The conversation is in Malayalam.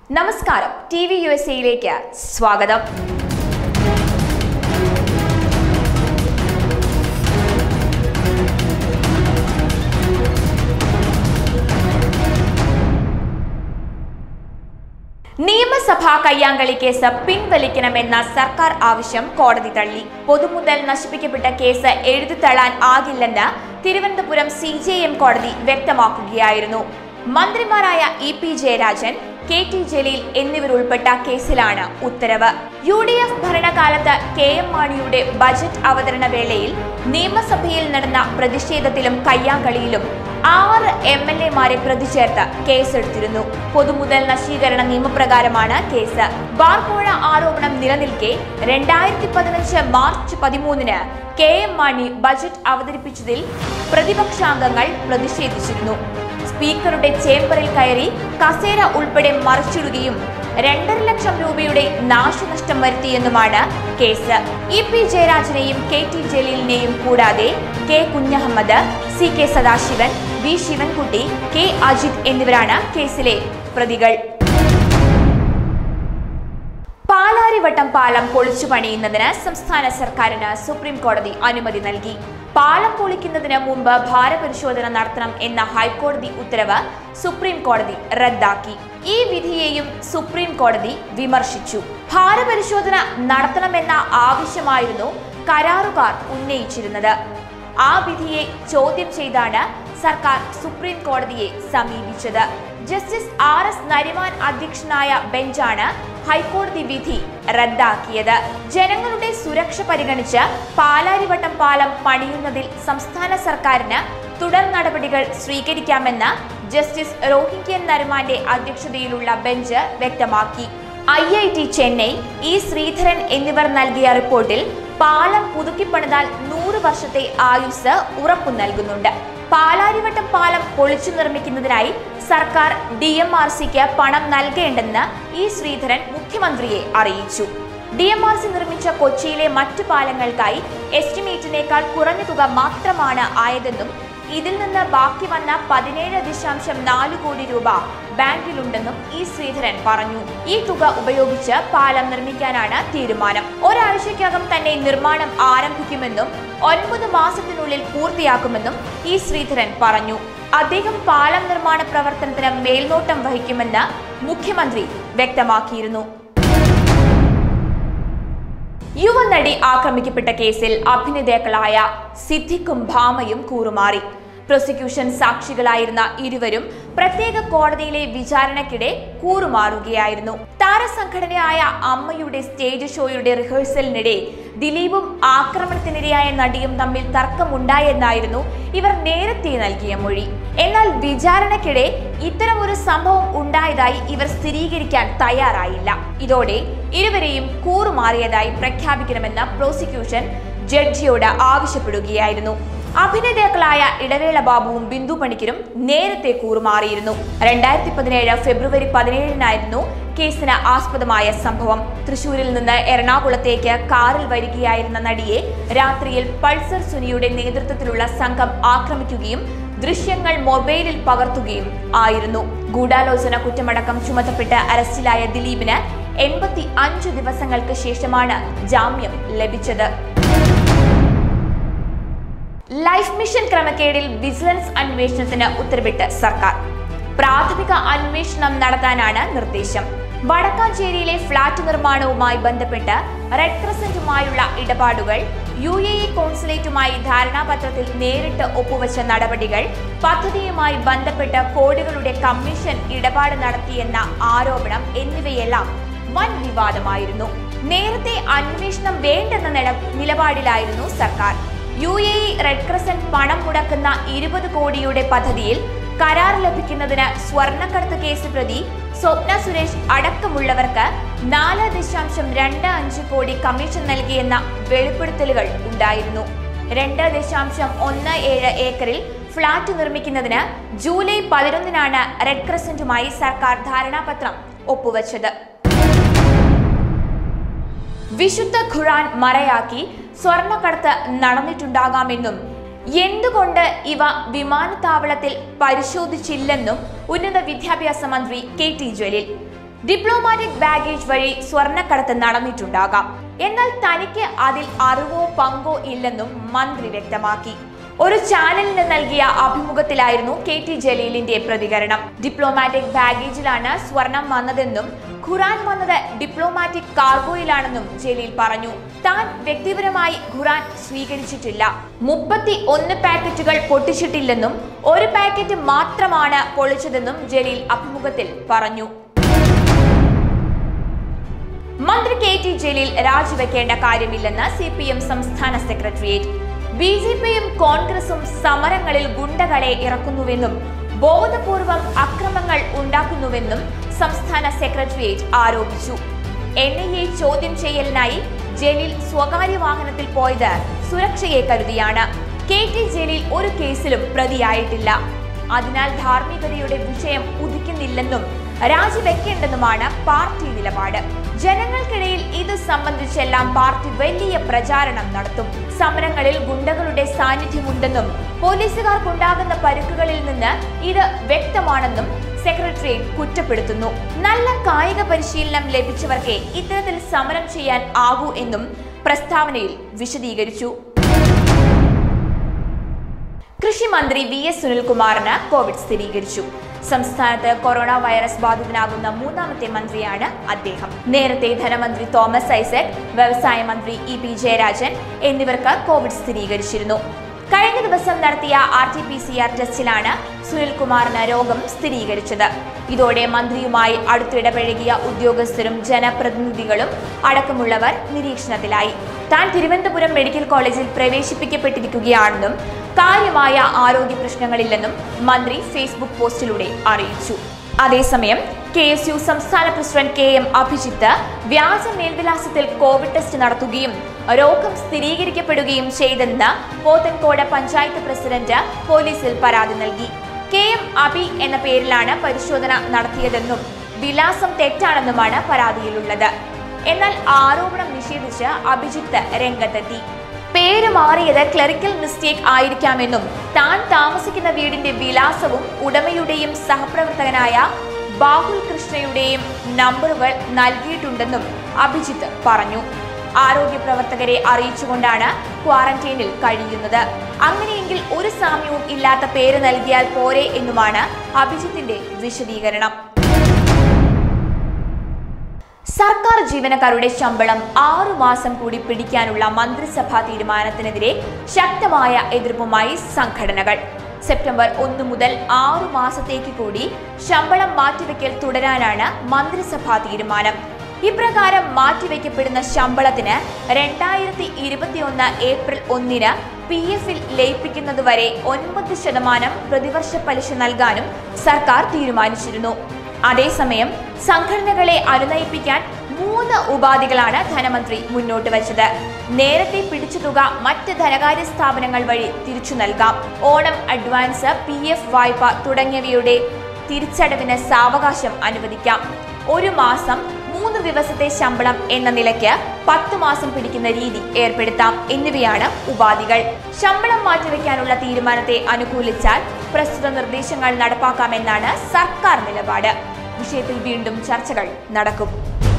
നമസ്കാരം ടി വി യു എസ് എയിലേക്ക് സ്വാഗതം നിയമസഭാ കയ്യാങ്കളി കേസ് പിൻവലിക്കണമെന്ന സർക്കാർ ആവശ്യം കോടതി തള്ളി പൊതുമുതൽ നശിപ്പിക്കപ്പെട്ട കേസ് എഴുതിത്തള്ളാൻ ആകില്ലെന്ന് തിരുവനന്തപുരം സി കോടതി വ്യക്തമാക്കുകയായിരുന്നു മന്ത്രിമാരായ E P Jayarajan K T Jaleel എന്നിവരുൾപ്പെട്ട കേസിലാണ് ഉത്തരവ് യു ഡി എഫ് ഭരണകാലത്ത് കെ എം മാണിയുടെ ബജറ്റ് അവതരണ വേളയിൽ നിയമസഭയിൽ നടന്ന പ്രതിഷേധത്തിലും കയ്യാങ്കളിയിലും ആറ് എം എൽ എമാരെ പ്രതി ചേർത്ത് കേസെടുത്തിരുന്നു പൊതുമുതൽ നശീകരണ നിയമപ്രകാരമാണ് കേസ് ബാർക്കോഴ ആരോപണം നിലനിൽക്കെ രണ്ടായിരത്തി പതിനഞ്ച് മാർച്ച് പതിമൂന്നിന് കെ എം മാണി ബജറ്റ് അവതരിപ്പിച്ചതിൽ പ്രതിപക്ഷാംഗങ്ങൾ പ്രതിഷേധിച്ചിരുന്നു സ്പീക്കറുടെ ചേംബറിൽ കയറി കസേര ഉൾപ്പെടെ മറിച്ചിടുകയും രണ്ടര ലക്ഷം രൂപയുടെ നാശനഷ്ടം വരുത്തിയെന്നുമാണ് കേസ് ഇ പി ജയരാജനെയും കെ ടി ജലീലിനെയും കൂടാതെ K Kunhahammed C K Sadasivan V Sivankutty K Ajith എന്നിവരാണ് കേസിലെ പ്രതികൾ പാലാരിവട്ടം പാലം പൊളിച്ചു പണിയുന്നതിന് സംസ്ഥാന സർക്കാരിന് സുപ്രീം കോടതി അനുമതി നൽകി പാലം പൊളിക്കുന്നതിന് മുമ്പ് ഭാരപരിശോധന നടത്തണം എന്ന ഹൈക്കോടതി ഉത്തരവ് സുപ്രീം കോടതി റദ്ദാക്കി ഈ വിധിയെയും സുപ്രീം കോടതി വിമർശിച്ചു ഭാരപരിശോധന നടത്തണമെന്ന ആവശ്യമായിരുന്നു കരാറുകാർ ഉന്നയിച്ചിരുന്നത് ആ വിധിയെ ചോദ്യം ചെയ്താണ് സർക്കാർ സുപ്രീം കോടതിയെ സമീപിച്ചത് ജസ്റ്റിസ് ആർ എസ് നരിമാൻ അധ്യക്ഷനായ ബെഞ്ചാണ് ഹൈക്കോടതി വിധി റദ്ദാക്കിയത് ജനങ്ങളുടെ സുരക്ഷ പരിഗണിച്ച് പാലാരിവട്ടം പാലം പണിയുന്നതിൽ സംസ്ഥാന സർക്കാരിന് തുടർ നടപടികൾ സ്വീകരിക്കാമെന്ന് ജസ്റ്റിസ് രോഹിംഗ്യൻ നരിമാന്റെ അധ്യക്ഷതയിലുള്ള ബെഞ്ച് വ്യക്തമാക്കി I I T Chennai E Sreedharan എന്നിവർ നൽകിയ റിപ്പോർട്ടിൽ പാലം പുതുക്കിപ്പണിതാൽ നൂറ് വർഷത്തെ ആയുസ് ഉറപ്പു നൽകുന്നുണ്ട് പാലാരിവട്ടം പാലം പൊളിച്ചു നിർമ്മിക്കുന്നതിനായി സർക്കാർ ഡി എം ആർ സിക്ക് പണം നൽകേണ്ടെന്ന് ഇ ശ്രീധരൻ മുഖ്യമന്ത്രിയെ അറിയിച്ചു ഡി എം ആർ സി നിർമ്മിച്ച കൊച്ചിയിലെ മറ്റു പാലങ്ങൾക്കായി എസ്റ്റിമേറ്റിനേക്കാൾ കുറഞ്ഞ തുക മാത്രമാണ് ആയതെന്നും ഇതിൽ നിന്ന് ബാക്കി വന്ന പതിനേഴ് ദശാംശം നാല് കോടി രൂപ ബാങ്കിലുണ്ടെന്നും ഇ ശ്രീധരൻ പറഞ്ഞു ഈ തുക ഉപയോഗിച്ച് പാലം നിർമ്മിക്കാനാണ് തീരുമാനം ഒരാഴ്ചയ്ക്കകം തന്നെ നിർമ്മാണം ആരംഭിക്കുമെന്നും ഒൻപത് മാസത്തിനുള്ളിൽ പൂർത്തിയാക്കുമെന്നും ഇ ശ്രീധരൻ പറഞ്ഞു അദ്ദേഹം പാലം നിർമ്മാണ പ്രവർത്തനത്തിന് മേൽനോട്ടം വഹിക്കുമെന്ന് മുഖ്യമന്ത്രി വ്യക്തമാക്കിയിരുന്നു യുവനടി ആക്രമിക്കപ്പെട്ട കേസിൽ അഭിനേതാക്കളായ സിദ്ദിഖും ഭാമയും കൂറുമാറി പ്രോസിക്യൂഷൻ സാക്ഷികളായിരുന്ന ഇരുവരും പ്രത്യേക കോടതിയിലെ വിചാരണയ്ക്കിടെ കൂറുമാറുകയായിരുന്നു താരസംഘടനയായ അമ്മയുടെ സ്റ്റേജ് ഷോയുടെ റിഹേഴ്സലിനിടെ ദിലീപും ആക്രമണത്തിനിരയായ നടിയും തമ്മിൽ തർക്കമുണ്ടായെന്നായിരുന്നു ഇവർ നേരത്തെ നൽകിയ മൊഴി എന്നാൽ വിചാരണയ്ക്കിടെ ഇത്തരമൊരു സംഭവം ഉണ്ടായതായി ഇവർ സ്ഥിരീകരിക്കാൻ തയ്യാറായില്ല ഇതോടെ ഇരുവരെയും കൂറുമാറിയതായി പ്രഖ്യാപിക്കണമെന്ന് പ്രോസിക്യൂഷൻ ജഡ്ജിയോട് ആവശ്യപ്പെടുകയായിരുന്നു അഭിനേതാക്കളായ ഇടവേള ബാബുവും ബിന്ദു പണിക്കരും നേരത്തെ കൂറുമാറിയിരുന്നു രണ്ടായിരത്തി പതിനേഴ് ഫെബ്രുവരി പതിനേഴിനായിരുന്നു കേസിന് ആസ്പദമായ സംഭവം തൃശൂരിൽ നിന്ന് എറണാകുളത്തേക്ക് കാറിൽ വരികയായിരുന്ന നടിയെ രാത്രിയിൽ പൾസർ സുനിയുടെ നേതൃത്വത്തിലുള്ള സംഘം ആക്രമിക്കുകയും ദൃശ്യങ്ങൾ മൊബൈലിൽ പകർത്തുകയും ആയിരുന്നു ഗൂഢാലോചന കുറ്റമടക്കം ചുമത്തപ്പെട്ട് അറസ്റ്റിലായ ദിലീപിന് എൺപത്തി അഞ്ച് ദിവസങ്ങൾക്ക് ശേഷമാണ് ജാമ്യം ലഭിച്ചത് ലൈഫ് മിഷൻ ക്രമക്കേടിൽ വിജിലൻസ് അന്വേഷണത്തിന് ഉത്തരവിട്ട് സർക്കാർ പ്രാഥമിക അന്വേഷണം നടത്താനാണ് നിർദ്ദേശം വടക്കാഞ്ചേരിയിലെ ഫ്ളാറ്റ് നിർമ്മാണവുമായി ബന്ധപ്പെട്ട് റെഡ് ക്രസന്റുമായുള്ള ഇടപാടുകൾ യു എ ഇ കോൺസുലേറ്റുമായി ധാരണാപത്രത്തിൽ നേരിട്ട് ഒപ്പുവച്ച നടപടികൾ പദ്ധതിയുമായി ബന്ധപ്പെട്ട് കോടികളുടെ കമ്മീഷൻ ഇടപാട് നടത്തിയെന്ന ആരോപണം എന്നിവയെല്ലാം വൻ വിവാദമായിരുന്നു നേരത്തെ അന്വേഷണം വേണ്ടെന്ന നില നിലപാടിലായിരുന്നു സർക്കാർ U A E red crescent പണം മുടക്കുന്ന ഇരുപത് കോടിയുടെ പദ്ധതിയിൽ കരാർ ലഭിക്കുന്നതിന് സ്വർണ്ണക്കടത്ത് കേസ് പ്രതി സ്വപ്ന സുരേഷ് അടക്കമുള്ളവർക്ക് നാല് ദശാംശം രണ്ട് അഞ്ച് കോടി കമ്മീഷൻ നൽകിയെന്ന വെളിപ്പെടുത്തലുകൾ ഉണ്ടായിരുന്നു രണ്ട് ദശാംശം ഒന്ന് ഏഴ് ഏക്കറിൽ ഫ്ളാറ്റ് നിർമ്മിക്കുന്നതിന് ജൂലൈ പതിനൊന്നിനാണ് റെഡ് ക്രസന്റുമായി സർക്കാർ ധാരണാപത്രം ഒപ്പുവച്ചത് വിശുദ്ധ ഖുറാൻ മറയാക്കി സ്വർണ്ണക്കടത്ത് നടന്നിട്ടുണ്ടാകാമെന്നും എന്തുകൊണ്ട് ഇവ വിമാനത്താവളത്തിൽ പരിശോധിച്ചില്ലെന്നും ഉന്നത വിദ്യാഭ്യാസ മന്ത്രി K T Jaleel diplomatic baggage വഴി സ്വർണ്ണക്കടത്ത് നടന്നിട്ടുണ്ടാകാം എന്നാൽ തനിക്ക് അതിൽ അറിവോ പങ്കോ ഇല്ലെന്നും മന്ത്രി വ്യക്തമാക്കി ഒരു ചാനലിന് നൽകിയ അഭിമുഖത്തിലായിരുന്നു കെ ടി ജലീലിന്റെ പ്രതികരണം ഡിപ്ലോമാറ്റിക് ബാഗേജിലാണ് സ്വർണം വന്നതെന്നും ഖുറാൻ വന്നത് ഡിപ്ലോമാറ്റിക് കാർഗോയിലാണെന്നും ജലീൽ പറഞ്ഞു താൻ വ്യക്തിപരമായി ഖുറാൻ സ്വീകരിച്ചിട്ടില്ല മുപ്പത്തി ഒന്ന് പാക്കറ്റുകൾ പൊട്ടിച്ചിട്ടില്ലെന്നും ഒരു പാക്കറ്റ് മാത്രമാണ് പൊളിച്ചതെന്നും ജലീൽ അഭിമുഖത്തിൽ പറഞ്ഞു മന്ത്രി കെ ടി ജലീൽ രാജിവെക്കേണ്ട കാര്യമില്ലെന്ന് സി പി എം സംസ്ഥാന സെക്രട്ടേറിയറ്റ് ബി ജെ പിയും കോൺഗ്രസും സമരങ്ങളിൽ ഗുണ്ടകളെ ഇറക്കുന്നുവെന്നും ബോധപൂർവം അക്രമങ്ങൾ ഉണ്ടാക്കുന്നുവെന്നും സംസ്ഥാന സെക്രട്ടേറിയറ്റ് ആരോപിച്ചു എൻ ഐ എ ചോദ്യം ചെയ്യലിനായി ജലീൽ സ്വകാര്യ വാഹനത്തിൽ പോയത് സുരക്ഷയെ കരുതിയാണ് കെ ടി ജലീൽ ഒരു കേസിലും പ്രതിയായിട്ടില്ല അതിനാൽ ധാർമ്മികതയുടെ വിഷയം ഉദിക്കുന്നില്ലെന്നും രാജിവെക്കേണ്ടെന്നുമാണ് പാർട്ടി നിലപാട് ജനങ്ങൾക്കിടയിൽ ഇത് സംബന്ധിച്ചെല്ലാം പാർട്ടി വലിയ പ്രചാരണം നടത്തും സമരങ്ങളിൽ ഗുണ്ടകളുടെ സാന്നിധ്യമുണ്ടെന്നും പോലീസുകാർക്കുണ്ടാകുന്ന പരുക്കുകളിൽ നിന്ന് ഇത് വ്യക്തമാണെന്നും സെക്രട്ടേറിയറ്റ് കുറ്റപ്പെടുത്തുന്നു നല്ല കായിക പരിശീലനം ലഭിച്ചവർക്കേ ഇത്തരത്തിൽ സമരം ചെയ്യാൻ ആകൂ എന്നും പ്രസ്താവനയിൽ വിശദീകരിച്ചു കൃഷിമന്ത്രി വി എസ് സുനിൽകുമാറിന് കോവിഡ് സ്ഥിരീകരിച്ചു സംസ്ഥാനത്ത് കൊറോണ വൈറസ് ബാധിതനാകുന്ന മൂന്നാമത്തെ മന്ത്രിയാണ് അദ്ദേഹം നേരത്തെ ധനമന്ത്രി തോമസ് ഐസക് വ്യവസായ മന്ത്രി ഇ പി ജയരാജൻ എന്നിവർക്ക് കോവിഡ് സ്ഥിരീകരിച്ചിരുന്നു കഴിഞ്ഞ ദിവസം നടത്തിയ R T P C R ടെസ്റ്റിലാണ് സുനിൽകുമാറിന് രോഗം സ്ഥിരീകരിച്ചത് ഇതോടെ മന്ത്രിയുമായി അടുത്തിടപഴകിയ ഉദ്യോഗസ്ഥരും ജനപ്രതിനിധികളും അടക്കമുള്ളവർ നിരീക്ഷണത്തിലായി താൻ തിരുവനന്തപുരം മെഡിക്കൽ കോളേജിൽ പ്രവേശിപ്പിക്കപ്പെട്ടിരിക്കുകയാണെന്നും കാര്യമായ ആരോഗ്യ പ്രശ്നങ്ങളില്ലെന്നും മന്ത്രി ഫേസ്ബുക്ക് പോസ്റ്റിലൂടെ അറിയിച്ചു അതേസമയം കെ എസ് യു സംസ്ഥാന പ്രസിഡന്റ് കെ എം അഭിജിത്ത് വ്യാജ മേൽവിലാസത്തിൽ കോവിഡ് ടെസ്റ്റ് നടത്തുകയും രോഗം സ്ഥിരീകരിക്കപ്പെടുകയും ചെയ്തെന്ന് പോത്തൻകോട് പഞ്ചായത്ത് പ്രസിഡന്റ് പോലീസിൽ പരാതി നൽകി കെ എം അബി എന്ന പേരിലാണ് പരിശോധന നടത്തിയതെന്നും വിലാസം തെറ്റാണെന്നുമാണ് പരാതിയിലുള്ളത് എന്നാൽ ആരോപണം നിഷേധിച്ച് അഭിജിത്ത് രംഗത്തെത്തി പേര് മാറിയത് ക്ലറിക്കൽ മിസ്റ്റേക്ക് ആയിരിക്കാമെന്നും താൻ താമസിക്കുന്ന വീടിന്റെ വിലാസവും ഉടമയുടെയും സഹപ്രവർത്തകനായ ബാഹുൽ കൃഷ്ണയുടെയും നമ്പറുകൾ നൽകിയിട്ടുണ്ടെന്നും അഭിജിത്ത് പറഞ്ഞു ആരോഗ്യ പ്രവർത്തകരെ അറിയിച്ചുകൊണ്ടാണ് ക്വാറന്റൈനിൽ കഴിയുന്നത് അങ്ങനെയെങ്കിൽ ഒരു സാമ്യവും ഇല്ലാത്ത പേര് നൽകിയാൽ പോരെ എന്നുമാണ് അഭിജിത്തിന്റെ വിശദീകരണം സർക്കാർ ജീവനക്കാരുടെ ശമ്പളം ആറു മാസം കൂടി പിടിക്കാനുള്ള മന്ത്രിസഭാ തീരുമാനത്തിനെതിരെ ശക്തമായ എതിർപ്പുമായി സംഘടനകൾ സെപ്റ്റംബർ ഒന്ന് മുതൽ ആറു മാസത്തേക്ക് കൂടി ശമ്പളം മാറ്റിവെക്കൽ തുടരാനാണ് മന്ത്രിസഭാ തീരുമാനം ഇപ്രകാരം മാറ്റിവെക്കപ്പെടുന്ന ശമ്പളത്തിന് രണ്ടായിരത്തി ഇരുപത്തിയൊന്ന് ഏപ്രിൽ ഒന്നിന് പി എഫിൽ ലയിപ്പിക്കുന്നതുവരെ ഒൻപത് ശതമാനം പ്രതിവർഷ പലിശ നൽകാനും സർക്കാർ തീരുമാനിച്ചിരുന്നു അതേസമയം സംഘടനകളെ അനുനയിപ്പിക്കാൻ മൂന്ന് ഉപാധികളാണ് ധനമന്ത്രി മുന്നോട്ട് വച്ചത് നേരത്തെ പിടിച്ച തുക മറ്റ് ധനകാര്യ സ്ഥാപനങ്ങൾ വഴി തിരിച്ചു നൽകാം ഓണം അഡ്വാൻസ് പി എഫ് വായ്പ തുടങ്ങിയവയുടെ തിരിച്ചടവിന് സാവകാശം അനുവദിക്കാം ഒരു മാസം മൂന്ന് ദിവസത്തെ ശമ്പളം എന്ന നിലയ്ക്ക് പത്ത് മാസം പിടിക്കുന്ന രീതി ഏർപ്പെടുത്താം എന്നിവയാണ് ഉപാധികൾ ശമ്പളം മാറ്റിവെക്കാനുള്ള തീരുമാനത്തെ അനുകൂലിച്ചാൽ പ്രസ്തുത നിർദ്ദേശങ്ങൾ നടപ്പാക്കാമെന്നാണ് സർക്കാർ നിലപാട് വിഷയത്തിൽ വീണ്ടും ചർച്ചകൾ നടക്കും